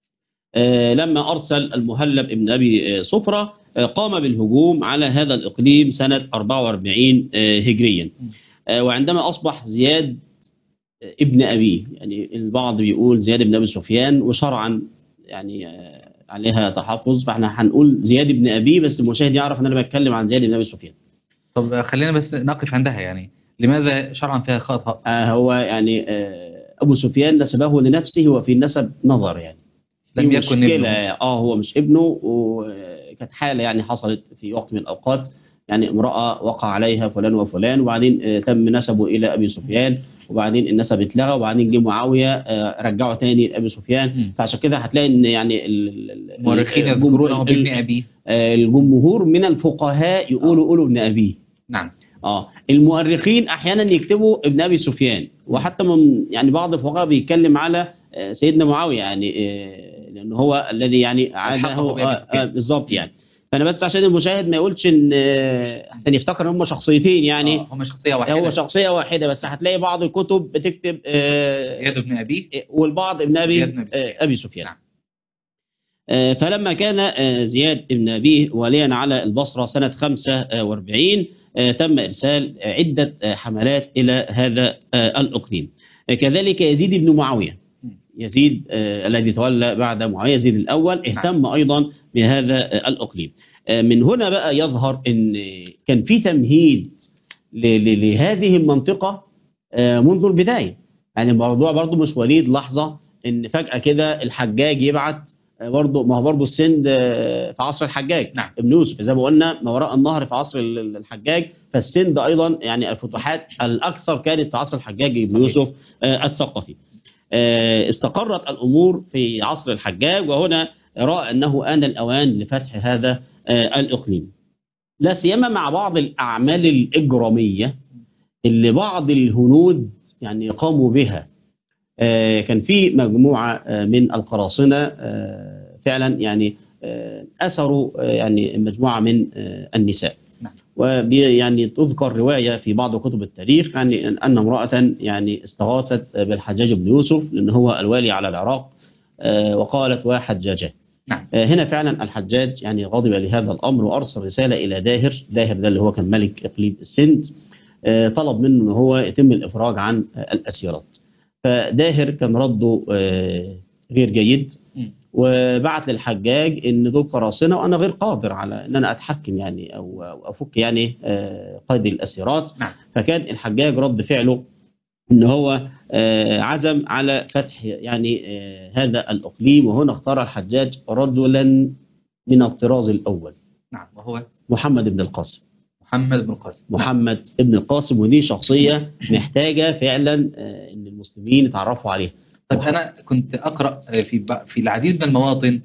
آه، لما أرسل المهلب ابن أبي آه، صفرة آه، قام بالهجوم على هذا الإقليم سنة 44 آه، هجريا آه، وعندما أصبح زياد آه، ابن أبيه يعني البعض بيقول زياد بن أبي سفيان وشرعا يعني آه، عليها تحفظ فاحنا هنقول زياد بن ابي بس المشاهد يعرف ان انا بتكلم عن زياد بن ابي سفيان طب خلينا بس نقف عندها يعني لماذا شرعا فيها خطأ آه هو يعني آه ابو سفيان نسبه لنفسه وفي النسب نظر يعني في لم يكن مشكلة ابنه اه هو مش ابنه وكانت حالة يعني حصلت في وقت من الأوقات يعني امرأة وقع عليها فلان وفلان وبعدين آه، تم نسبه إلى أبي سفيان وبعدين النسب اتلغى وبعدين جه معاوية آه، رجعه تاني لأبي سفيان مم. فعشان كده هتلاقي إن يعني ال- ال- ال- المؤرخين الجم- يذكرونه بابن ال- أبيه آه، الجمهور من الفقهاء يقولوا قولوا ابن أبيه نعم اه المؤرخين احيانا يكتبوا ابن ابي سفيان وحتى من يعني بعض الفقهاء بيتكلم على آه، سيدنا معاويه يعني آه، لان هو الذي يعني عاده ألحقه بأبي آه، سفيان. آه، بالظبط يعني فانا بس عشان المشاهد ما يقولش ان آه، احسن يفتكر ان هم شخصيتين يعني آه، هم شخصية واحدة هو شخصيه واحده بس هتلاقي بعض الكتب بتكتب آه، زياد بن أبيه والبعض ابن ابي زياد بن أبي آه، سفيان. ابي سفيان نعم. آه، فلما كان آه، زياد بن أبيه واليا على البصرة سنة 45 آه، تم إرسال آه، عدة آه، حملات إلى هذا آه، الإقليم آه، كذلك يزيد بن معاوية م. يزيد آه، الذي تولى بعد معاوية يزيد الأول اهتم أيضا بهذا آه، الإقليم آه، من هنا بقى يظهر أن كان في تمهيد ل- ل- لهذه المنطقة آه، منذ البداية يعني الموضوع برضو مش وليد لحظة ان فجأة كده الحجاج يبعت آه، برضو ما هو برضو السند آه، في عصر الحجاج نعم. ابن يوسف زي ما قلنا ما وراء النهر في عصر ال- ال- الحجاج فالسند ايضا يعني الفتوحات الاكثر كانت في عصر الحجاج ابن صحيح. يوسف آه، الثقفي آه، استقرت الامور في عصر الحجاج وهنا راى انه ان الاوان لفتح هذا آه، الاقليم لا سيما مع بعض الاعمال الاجراميه اللي بعض الهنود يعني قاموا بها آه، كان في مجموعه آه، من القراصنه آه، فعلا يعني آه، اسروا آه، يعني مجموعه من آه، النساء نعم. وبي يعني تذكر روايه في بعض كتب التاريخ يعني ان امراه يعني استغاثت بالحجاج بن يوسف لان هو الوالي على العراق آه، وقالت وحجاجه نعم. آه، هنا فعلا الحجاج يعني غضب لهذا الامر وارسل رساله الى داهر داهر ده اللي هو كان ملك اقليم السند آه، طلب منه ان هو يتم الافراج عن آه، الاسيرات فداهر كان رده آه، غير جيد مم. وبعت للحجاج ان دول قراصنه وانا غير قادر على ان انا اتحكم يعني او أو افك يعني آه، قيد الاسيرات نعم. فكان الحجاج رد فعله ان هو آه، عزم على فتح يعني آه، هذا الاقليم وهنا اختار الحجاج رجلا من الطراز الاول نعم وهو محمد بن القاسم محمد بن القاسم نعم. محمد ابن القاسم ودي شخصيه محتاجه فعلا آه، ان المسلمين يتعرفوا عليها طيب أنا كنت أقرأ في ب- في العديد من المواطن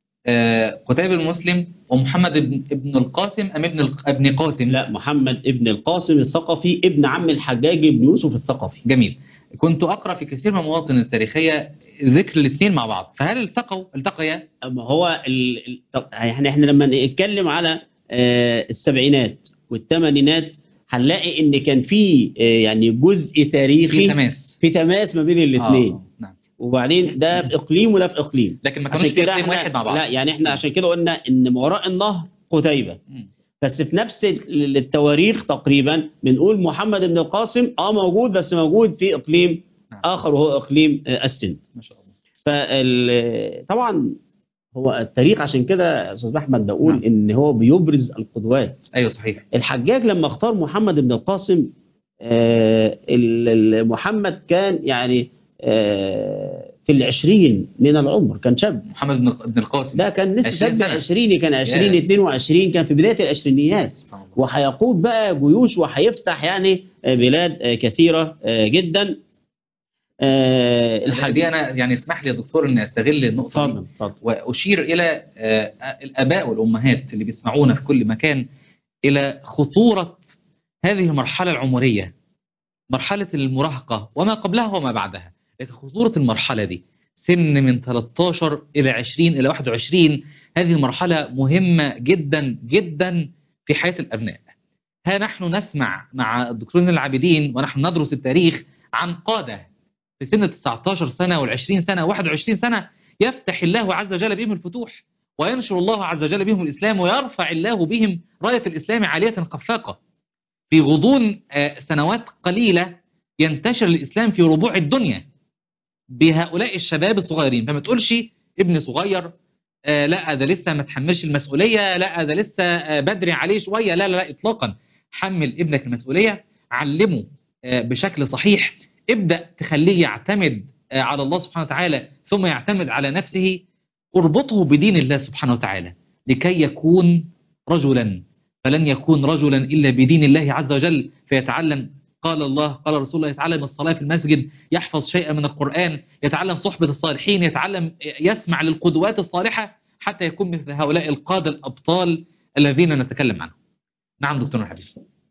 آه، قتيبة بن مسلم ومحمد بن ابن القاسم أم ابن الق- ابن قاسم لا محمد ابن القاسم الثقفي ابن عم الحجاج بن يوسف الثقفي جميل كنت أقرأ في كثير من المواطن التاريخية ذكر الاثنين مع بعض فهل التقوا التقيا اما هو ال... ال- طب يعني احنا لما نتكلم على آه، السبعينات والثمانينات هنلاقي ان كان في آه، يعني جزء في تاريخي تماس في تماس ما بين الاثنين آه، نعم وبعدين ده في اقليم وده في اقليم لكن ما كانوش عشان في كده اقليم احنا واحد مع بعض لا يعني احنا عشان كده قلنا ان ما وراء النهر قتيبه مم. بس في نفس ال- التواريخ تقريبا بنقول محمد بن القاسم اه موجود بس موجود في اقليم نعم. اخر وهو اقليم آه، السند ما شاء الله فطبعا هو التاريخ عشان كده يا استاذ احمد بقول نعم. ان هو بيبرز القدوات أيوه صحيح الحجاج لما اختار محمد بن القاسم آه، ال- ال- محمد كان يعني آه، في العشرين من العمر كان شاب محمد بن ابن القاسم ده كان لسه 20 شاب سنة. عشريني كان 20 ياه. 22 كان في بدايه العشرينيات سبحان الله. وهيقود بقى جيوش وهيفتح يعني آه، بلاد آه، كثيره آه، جدا آه، دي الحج أنا يعني اسمح لي يا دكتور إني أستغل النقطة دي اتفضل اتفضل وأشير إلى آه، الآباء والأمهات اللي بيسمعونا في كل مكان إلى خطورة هذه المرحلة العمرية مرحلة المراهقة وما قبلها وما بعدها لكن خطورة المرحلة دي سن من 13 إلى 20 إلى 21 هذه المرحلة مهمة جدا جدا في حياة الأبناء ها نحن نسمع مع الدكتورين العابدين ونحن ندرس التاريخ عن قادة في سن 19 سنة وال20 سنة و21 سنة يفتح الله عز وجل بهم الفتوح وينشر الله عز وجل بهم الإسلام ويرفع الله بهم راية الإسلام عالية خفاقة في غضون آه، سنوات قليلة ينتشر الإسلام في ربوع الدنيا بهؤلاء الشباب الصغيرين فما تقولش ابن صغير آه لا ده لسه ما تحملش المسؤوليه لا ده لسه آه بدري عليه شويه لا لا لا اطلاقا حمل ابنك المسؤوليه علمه آه بشكل صحيح ابدا تخليه يعتمد آه على الله سبحانه وتعالى ثم يعتمد على نفسه اربطه بدين الله سبحانه وتعالى لكي يكون رجلا فلن يكون رجلا الا بدين الله عز وجل فيتعلم قال الله قال رسول الله يتعلم الصلاة في المسجد يحفظ شيئا من القرآن يتعلم صحبة الصالحين يتعلم يسمع للقدوات الصالحة حتى يكون مثل هؤلاء القادة الأبطال الذين نتكلم عنهم نعم دكتور حبيب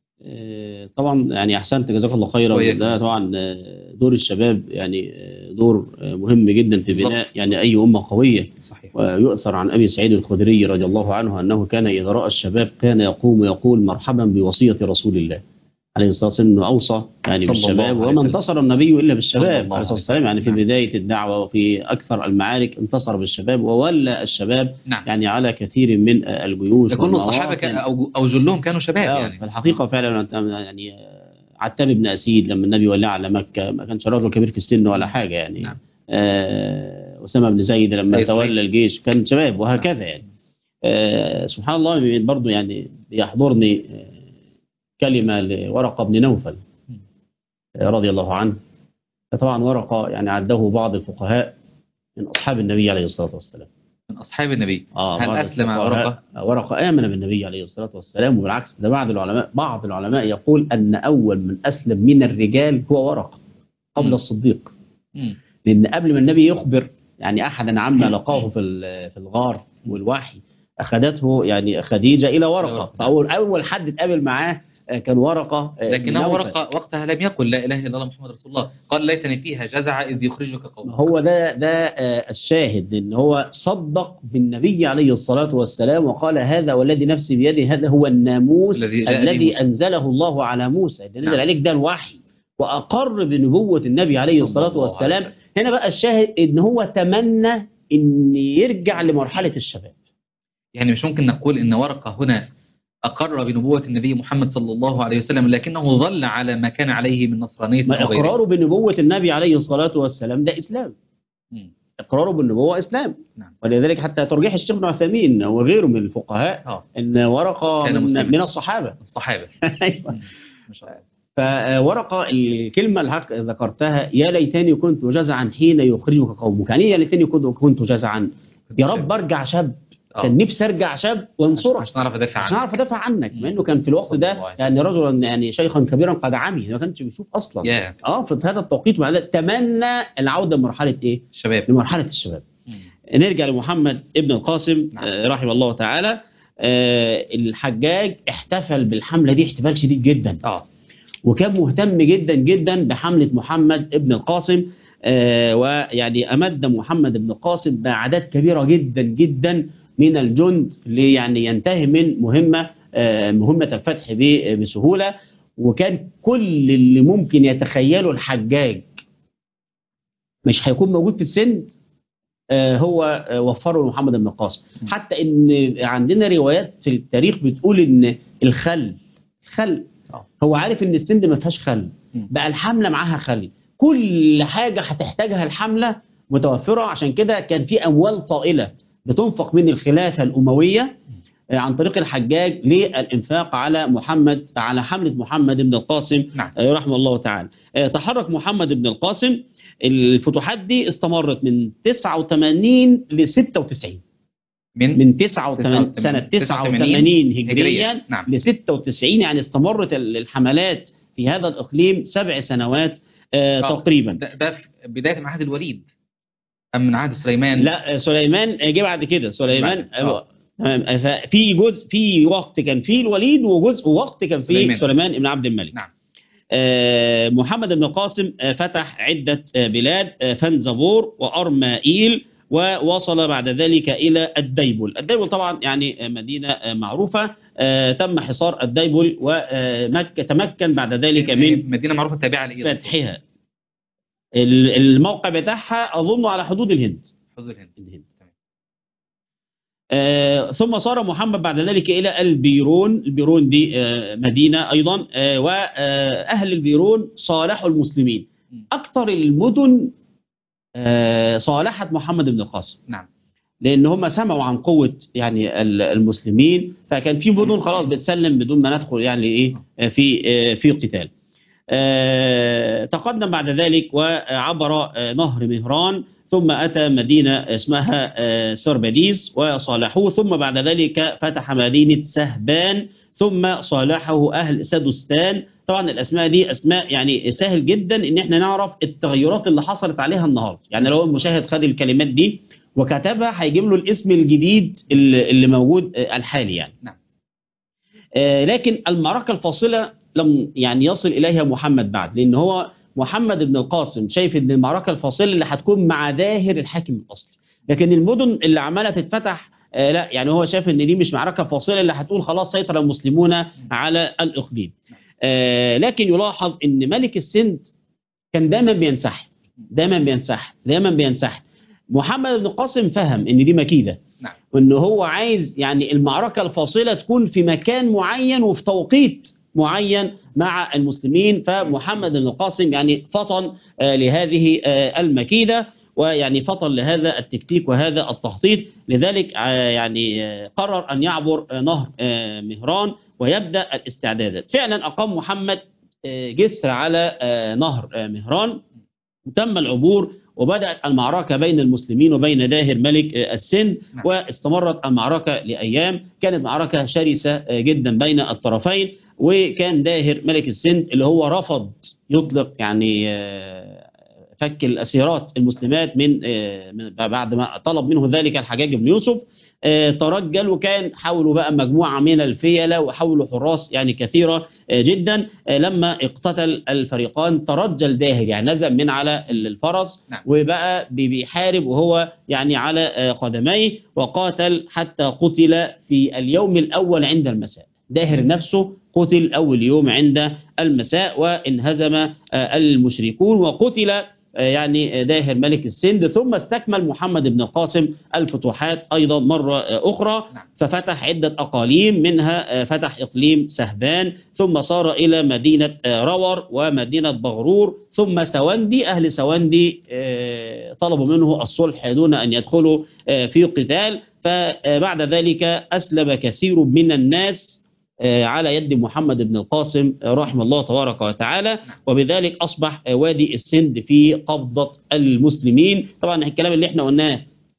آه، طبعا يعني احسنت جزاك الله خيرا وإياك. ده طبعا آه، دور الشباب يعني آه، دور آه، مهم جدا في بالظبط. بناء يعني اي امه قويه صحيح ويؤثر عن ابي سعيد الخدري رضي الله عنه انه كان اذا راى الشباب كان يقوم ويقول مرحبا بوصيه رسول الله عليه الصلاه والسلام انه اوصى يعني صلى الله بالشباب عليه وما وسلم. انتصر النبي الا صلى بالشباب الله عليه الصلاه عليه والسلام يعني في نعم. بدايه الدعوه وفي اكثر المعارك انتصر بالشباب وولى الشباب نعم يعني على كثير من آه، الجيوش ده كل الصحابة كان والمواطن. أو, أو جلهم كانوا شباب آه، يعني فالحقيقه فعلا أنت يعني آه، عتاب بن اسيد لما النبي ولاه على مكه ما كانش راجل كبير في السن ولا حاجه يعني نعم. آه، اسامه بن زيد لما أيوة، تولى الجيش كان شباب وهكذا يعني آه، سبحان الله برضو يعني بيحضرني آه، كلمه لورقه بن نوفل آه، رضي الله عنه فطبعا ورقه يعني عده بعض الفقهاء من اصحاب النبي عليه الصلاه والسلام من أصحاب النبي اه هل بعض أسلم الفقهاء- ورقة؟ آه، ورقة آمن بالنبي عليه الصلاة والسلام وبالعكس ده بعض العلماء بعض العلماء يقول أن أول من أسلم من الرجال هو ورقة قبل مم. الصديق مم. لأن قبل ما النبي يخبر يعني أحدا عما لقاه في ال- في الغار والوحي أخذته يعني خديجة إلى ورقة ورقة. فأول أول حد اتقابل معاه آه، كان ورقة آه، بن لكنه نوفل. ورقة وقتها لم يقل لا إله إلا الله محمد رسول الله قال ليتني فيها جزع إذ يخرجك قومك هو ده ده آه، الشاهد ان هو صدق بالنبي عليه الصلاه والسلام وقال هذا والذي نفسي بيده هذا هو الناموس الذي جاء به الذي موسى. انزله الله على موسى اللي نزل نعم. عليك ده الوحي واقر بنبوه النبي عليه صلى الصلاه الله والسلام عليه وسلم. هنا بقى الشاهد ان هو تمنى ان يرجع لمرحله الشباب يعني مش ممكن نقول ان ورقه هنا اقر بنبوه النبي محمد صلى الله عليه وسلم لكنه ظل على ما كان عليه من نصرانيه ما أو غيره. اقراره بنبوه النبي عليه الصلاه والسلام ده اسلام مم. اقراره بالنبوه اسلام نعم. ولذلك حتى ترجيح الشيخ ابن عثيمين وغيره من الفقهاء اه ان ورقه كان من, مسلما. من الصحابه الصحابه ايوه مم. ما شاء الله فورقه الكلمه اللي حضرتك ذكرتها يا ليتني كنت جزعا حين يخرجك قومك يعني إيه يا ليتني كنت كنت جزعا يا رب ارجع شاب آه. كان نفسي ارجع شاب وانصرك عشان اعرف ادافع عشان عنه اعرف ادافع عنك مم. مع انه كان في الوقت صلى الله ده عليه يعني رجلا يعني شيخا كبيرا قد عمي ما كانش بيشوف اصلا يا اه في هذا التوقيت وهذا تمنى العوده لمرحله ايه؟ الشباب لمرحله الشباب مم. نرجع لمحمد ابن القاسم نعم. آه، رحمه الله تعالى آه، الحجاج احتفل بالحمله دي احتفال شديد جدا اه وكان مهتم جدا جدا بحمله محمد ابن القاسم آه، ويعني امد محمد بن القاسم باعداد كبيره جدا جدا من الجند اللي يعني ينتهي من مهمه آه، مهمه الفتح ب- بسهوله وكان كل اللي ممكن يتخيله الحجاج مش هيكون موجود في السند آه، هو آه، وفره لمحمد بن القاسم م. حتى ان عندنا روايات في التاريخ بتقول ان الخل الخل آه. هو عارف ان السند ما فيهاش خل م. بقى الحمله معاها خل كل حاجه هتحتاجها الحمله متوفره عشان كده كان في اموال طائله بتنفق من الخلافه الامويه آه، عن طريق الحجاج للانفاق على محمد على حمله محمد بن القاسم نعم آه، رحمه الله تعالى آه، تحرك محمد بن القاسم الفتوحات دي استمرت من 89 ل 96 من من 89 89 سنة 89 هجريا نعم ل 96 يعني استمرت ال- الحملات في هذا الإقليم سبع سنوات آه آه. تقريبا ده, ده في بدايه من عهد الوليد ام من عهد سليمان لا آه، سليمان آه، جه بعد كده سليمان بعد. آه، تمام آه، ففي جزء في وقت كان فيه الوليد وجزء وقت كان فيه سليمان. سليمان بن عبد الملك نعم آه، محمد بن القاسم آه، فتح عدة آه، بلاد آه، فنزبور وأرمائيل ووصل بعد ذلك إلى الديبل الديبل طبعا يعني آه، مدينة آه، معروفة آه، تم حصار الديبل ومكة تمكن بعد ذلك من مدينه معروفه تابعه لايه فتحها ال- الموقع بتاعها أظن على حدود الهند حوض الهند الهند تمام. آه، ثم صار محمد بعد ذلك إلى البيرون البيرون دي آه، مدينة أيضا آه، وأهل البيرون صالحوا المسلمين م. أكثر المدن آه، صالحت محمد بن القاسم نعم لان هم سمعوا عن قوه يعني ال- المسلمين فكان في مدن خلاص بتسلم بدون ما ندخل يعني ايه آه، في آه، في قتال آه، تقدم بعد ذلك وعبر آه، نهر مهران ثم أتى مدينة اسمها آه، سربديس وصالحوه ثم بعد ذلك فتح مدينة سهبان ثم صالحه أهل سدوستان طبعا الأسماء دي أسماء يعني سهل جدا إن احنا نعرف التغيرات اللي حصلت عليها النهاردة يعني لو المشاهد خد الكلمات دي وكتبها هيجيب له الاسم الجديد اللي اللي موجود آه، الحالي يعني نعم. آه، لكن المعركة الفاصلة لم يعني يصل إليها محمد بعد لأن هو محمد بن القاسم شايف ان المعركه الفاصله اللي هتكون مع داهر الحاكم الاصلي لكن المدن اللي عماله تتفتح آه لا يعني هو شايف ان دي مش معركه فاصله اللي هتقول خلاص سيطر المسلمون على الاقليم آه لكن يلاحظ ان ملك السند كان دايما بينسحب دايما بينسحب دايما بينسحب محمد بن القاسم فهم ان دي مكيده نعم. وان هو عايز يعني المعركه الفاصله تكون في مكان معين وفي توقيت معين مع المسلمين فمحمد بن القاسم يعني فطن آه، لهذه آه، المكيده ويعني فطن لهذا التكتيك وهذا التخطيط لذلك آه، يعني آه، قرر ان يعبر آه، نهر آه، مهران ويبدا الاستعدادات فعلا اقام محمد آه، جسر على آه، نهر آه، مهران تم العبور وبدأت المعركة بين المسلمين وبين داهر ملك آه، السند نعم. واستمرت المعركة لأيام كانت معركة شرسة آه، جدا بين الطرفين وكان داهر ملك السند اللي هو رفض يطلق يعني آه، فك الأسيرات المسلمات من آه، من- بعد ما طلب منه ذلك الحجاج بن يوسف آه، ترجل وكان حاولوا بقى مجموعة من الفيلة وحولوا حراس يعني كثيرة آه، جدا آه، لما اقتتل الفريقان ترجل داهر يعني نزل من على الفرس نعم. وبقى بي- بيحارب وهو يعني على آه، قدميه وقاتل حتى قتل في اليوم الأول عند المساء داهر نفسه قتل أول يوم عند المساء وانهزم آه، المشركون وقتل آه، يعني آه، داهر ملك السند ثم استكمل محمد بن القاسم الفتوحات أيضا مرة آه، أخرى نعم. ففتح عدة أقاليم منها آه، فتح إقليم سهبان ثم صار إلى مدينة آه، رور ومدينة بغرور ثم سوندي أهل سوندي آه، طلبوا منه الصلح دون أن يدخلوا آه، في قتال فبعد ذلك أسلم كثير من الناس آه، على يد محمد بن القاسم آه، رحمه الله تبارك وتعالى وبذلك أصبح آه، وادي السند في قبضة المسلمين طبعا الكلام اللي احنا قلناه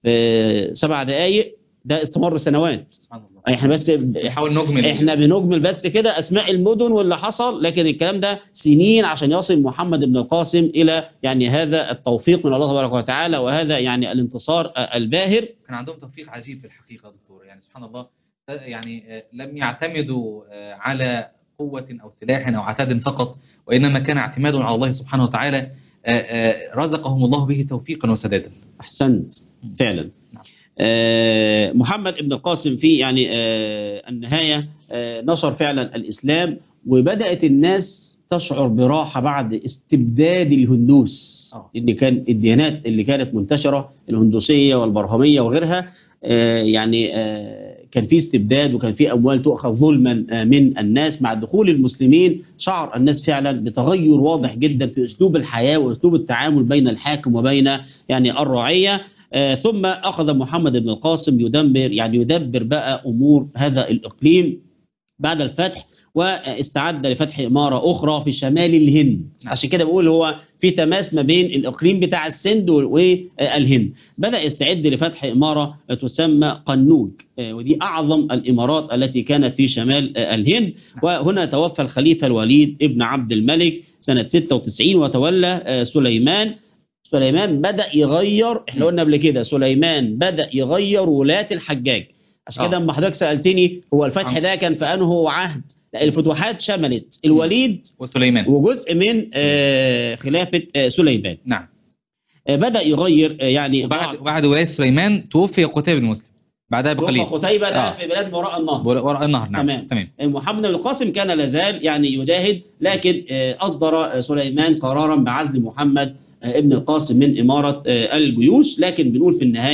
في سبع دقائق ده استمر سنوات سبحان الله احنا بس نحاول نجمل احنا بنجمل بس كده اسماء المدن واللي حصل لكن الكلام ده سنين عشان يصل محمد بن القاسم الى يعني هذا التوفيق من الله تبارك وتعالى وهذا يعني الانتصار آه، الباهر كان عندهم توفيق عجيب في الحقيقة يا دكتور يعني سبحان الله يعني آه، لم يعتمدوا آه، على قوة أو سلاح أو عتاد فقط وإنما كان اعتماد على الله سبحانه وتعالى آه، آه، رزقهم الله به توفيقا وسدادا احسنت فعلا نعم. آه، محمد بن القاسم في يعني آه، النهايه آه، نشر فعلا الاسلام وبدات الناس تشعر براحه بعد استبداد الهندوس آه. اللي كان الديانات اللي كانت منتشره الهندوسيه والبرهميه وغيرها آه، يعني آه، كان في استبداد وكان في اموال تؤخذ ظلما آه، من الناس مع دخول المسلمين شعر الناس فعلا بتغير واضح جدا في اسلوب الحياه واسلوب التعامل بين الحاكم وبين يعني الرعيه آه، ثم اخذ محمد بن القاسم يدبر يعني يدبر بقى امور هذا الاقليم بعد الفتح واستعد لفتح اماره اخرى في شمال الهند نعم. عشان كده بقول هو في تماس ما بين الاقليم بتاع السند والهند بدا يستعد لفتح اماره تسمى قنوج آه، ودي اعظم الامارات التي كانت في شمال آه، الهند وهنا توفى الخليفه الوليد ابن عبد الملك سنه 96 وتولى آه، سليمان سليمان بدا يغير احنا قلنا قبل كده سليمان بدا يغير ولاة الحجاج عشان آه. كده لما حضرتك سالتني هو الفتح آه. ده كان في انه عهد لا الفتوحات شملت الوليد وسليمان وجزء من آه، خلافه آه، سليمان نعم آه، بدا يغير آه، يعني وبعد بعض- وبعد ولاية سليمان توفي قتيبة بن مسلم بعدها بقليل توفى قتيبة ده آه. في بلاد ما وراء النهر وراء النهر نعم تمام. تمام محمد بن القاسم كان لازال يعني يجاهد لكن آه، أصدر آه، سليمان قرارا بعزل محمد آه، ابن القاسم من إمارة آه، الجيوش لكن بنقول في النهاية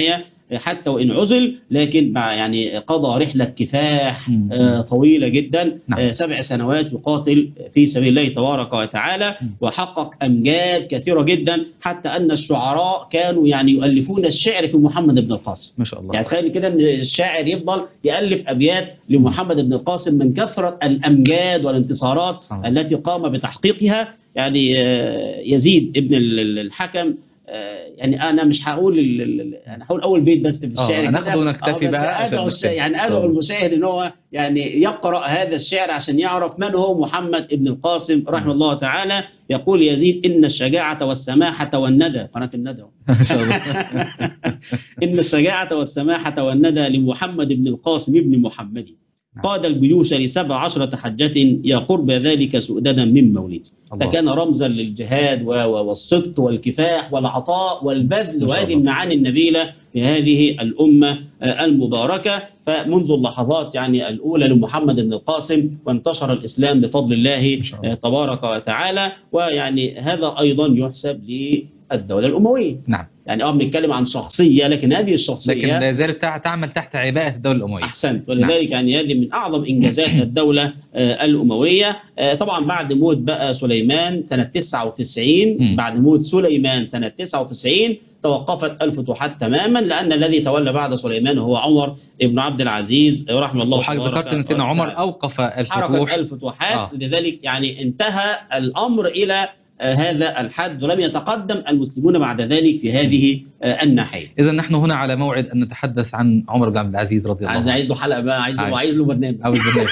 حتى وإن عزل لكن مع يعني قضى رحلة كفاح مم. آه، طويلة جدا نعم. آه، سبع سنوات يقاتل في سبيل الله تبارك وتعالى مم. وحقق أمجاد كثيرة جدا حتى أن الشعراء كانوا يعني يؤلفون الشعر في محمد بن القاسم ما شاء الله يعني تخيل كده ان الشاعر يفضل يالف ابيات لمحمد بن القاسم من كثره الامجاد والانتصارات سبحان الله. التي قام بتحقيقها يعني آه، يزيد ابن ال- ال- الحكم آه، يعني انا مش هقول ال- ال- ال- انا هقول اول بيت بس في آه، الشعر هناخده كده. ونكتفي آه، بس بقى عشان ادعو الش- نكتفي. يعني ادعو آه. المشاهد ان هو يعني يقرا هذا الشعر عشان يعرف من هو محمد بن القاسم رحمه الله تعالى يقول يزيد ان الشجاعه والسماحه والندى قناه الندى ما شاء الله إن الشجاعة والسماحة والندى لمحمد بن القاسم بن محمد قاد الجيوش لسبع عشرة حجة يا قرب ذلك سؤددا من مولد الله. فكان رمزا للجهاد و- و- والصدق والكفاح والعطاء والبذل ما شاء وهذه الله. المعاني النبيلة لهذه الأمة آه، المباركة فمنذ اللحظات يعني الأولى لمحمد بن القاسم وانتشر الإسلام بفضل الله ما شاء الله. آه، تبارك وتعالى ويعني هذا أيضا يحسب للدولة الأموية نعم يعني اه بنتكلم عن شخصيه لكن هذه الشخصيه لكن لا زالت تع- تعمل تحت عباءة الدولة الأموية احسنت ولذلك يعني هذه من اعظم انجازات الدوله آه، الامويه آه، طبعا بعد موت بقى سليمان سنه 99 مم. بعد موت سليمان سنه 99 توقفت الفتوحات تماما لان الذي تولى بعد سليمان هو عمر بن عبد العزيز آه، رحمه الله وحضرتك تبارك ذكرت أن سيدنا عمر وتعالى. أوقف حركة الفتوح الفتوحات آه. لذلك يعني انتهى الأمر إلى آه، هذا الحد ولم يتقدم المسلمون بعد ذلك في هذه آه، الناحية إذا نحن هنا على موعد أن نتحدث عن عمر بن عبد العزيز رضي الله عايز عنه عايز له حلقة بقى عايز له عايز. عايز له برنامج أو البرنامج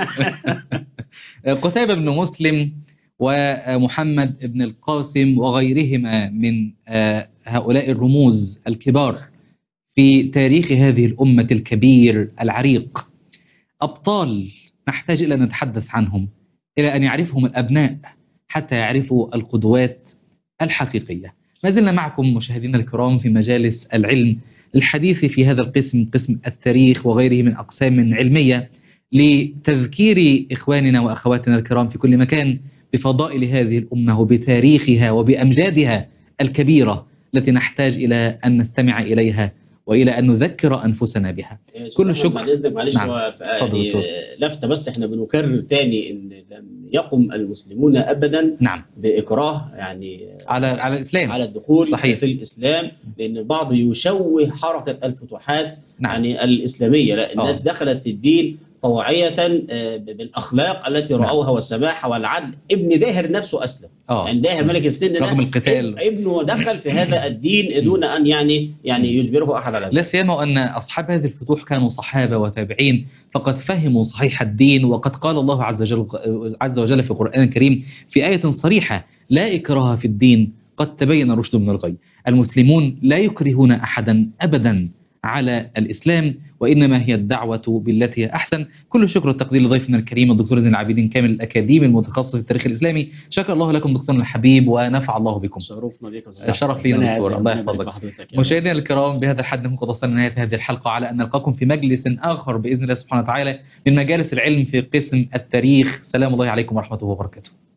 قتيبة بن مسلم ومحمد بن القاسم وغيرهما من آه، هؤلاء الرموز الكبار في تاريخ هذه الأمة الكبير العريق أبطال نحتاج إلى أن نتحدث عنهم إلى أن يعرفهم الأبناء حتى يعرفوا القدوات الحقيقية ما زلنا معكم مشاهدينا الكرام في مجالس العلم للحديث في هذا القسم قسم التاريخ وغيره من أقسام علمية لتذكير إخواننا وأخواتنا الكرام في كل مكان بفضائل هذه الأمة وبتاريخها وبأمجادها الكبيرة التي نحتاج إلى أن نستمع إليها وإلى أن نذكر أنفسنا بها كل الشكر. بعد اذنك معلش نعم. هو ف- اتفضل، يعني اتفضل. لفته بس احنا بنكرر تاني ان لم يقم المسلمون ابدا نعم باكراه يعني على على الإسلام على الدخول صحيح. في الاسلام لان البعض يشوه حركه الفتوحات نعم يعني الاسلاميه لا الناس آه. دخلت في الدين طوعيه آه، بالاخلاق التي نعم. راوها والسماحه والعدل ابن داهر نفسه اسلم آه يعني داهر ملك السن ده رغم القتال. اب- ابنه دخل في هذا الدين دون ان يعني يعني يجبره احد على ذلك لا سيما أن أصحاب هذه الفتوح كانوا صحابة وتابعين فقد فهموا صحيح الدين وقد قال الله عز وجل, عز وجل في القرآن الكريم في آية صريحة لا إكراه في الدين قد تبين الرشد من الغي المسلمون لا يكرهون أحدا أبدا على الإسلام وإنما هي الدعوة بالتي هي أحسن كل الشكر والتقدير لضيفنا الكريم الدكتور زين العابدين كامل الأكاديمي المتخصص في التاريخ الإسلامي شكر الله لكم دكتورنا الحبيب ونفع الله بكم شرفنا بك يا أستاذ شرف أحمد. لينا ربنا دكتور، يعزك الله ويبارك يحفظك. بحضرتك يا رب. مشاهدينا الكرام بهذا الحد نكون وصلنا لنهايه هذه الحلقه على ان نلقاكم في مجلس اخر باذن الله سبحانه وتعالى من مجالس العلم في قسم التاريخ سلام الله عليكم ورحمه الله وبركاته